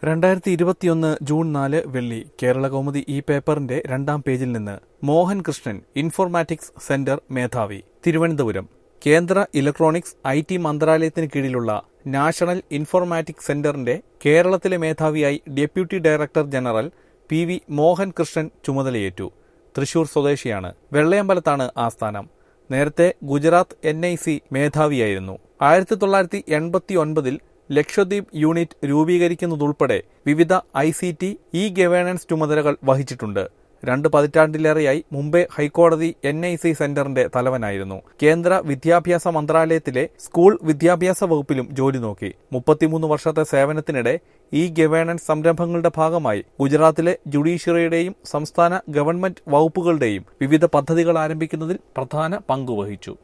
രണ്ടായിരത്തി ഇരുപത്തിയൊന്ന് ജൂൺ നാല് വെള്ളി കേരള കൗമുദി ഈ പേപ്പറിന്റെ രണ്ടാം പേജിൽ നിന്ന് മോഹൻ കൃഷ്ണൻ ഇൻഫോർമാറ്റിക്സ് സെന്റർ മേധാവി തിരുവനന്തപുരം കേന്ദ്ര ഇലക്ട്രോണിക്സ് ഐ ടി മന്ത്രാലയത്തിന് കീഴിലുള്ള നാഷണൽ ഇൻഫോർമാറ്റിക്സ് സെന്ററിന്റെ കേരളത്തിലെ മേധാവിയായി deputy director general P V Mohan Krishnan ചുമതലയേറ്റു തൃശൂർ സ്വദേശിയാണ് വെള്ളയമ്പലത്താണ് ആസ്ഥാനം നേരത്തെ ഗുജറാത്ത് എൻ ഐ സി മേധാവിയായിരുന്നു ആയിരത്തി തൊള്ളായിരത്തി എൺപത്തി ഒൻപതിൽ ലക്ഷദ്വീപ് യൂണിറ്റ് രൂപീകരിക്കുന്നതുൾപ്പെടെ വിവിധ I C T E governance ചുമതലകൾ വഹിച്ചിട്ടുണ്ട് രണ്ട് പതിറ്റാണ്ടിലേറെയായി മുംബൈ ഹൈക്കോടതി എൻ ഐ സി സെന്ററിന്റെ തലവനായിരുന്നു കേന്ദ്ര വിദ്യാഭ്യാസ മന്ത്രാലയത്തിലെ സ്കൂൾ വിദ്യാഭ്യാസ വകുപ്പിലും ജോലി നോക്കി മുപ്പത്തിമൂന്ന് വർഷത്തെ സേവനത്തിനിടെ ഈ ഗവേണൻസ് സംരംഭങ്ങളുടെ ഭാഗമായി ഗുജറാത്തിലെ ജുഡീഷ്യറിയുടെയും സംസ്ഥാന ഗവൺമെന്റ് വകുപ്പുകളുടെയും വിവിധ പദ്ധതികൾ ആരംഭിക്കുന്നതിൽ പ്രധാന പങ്കുവഹിച്ചു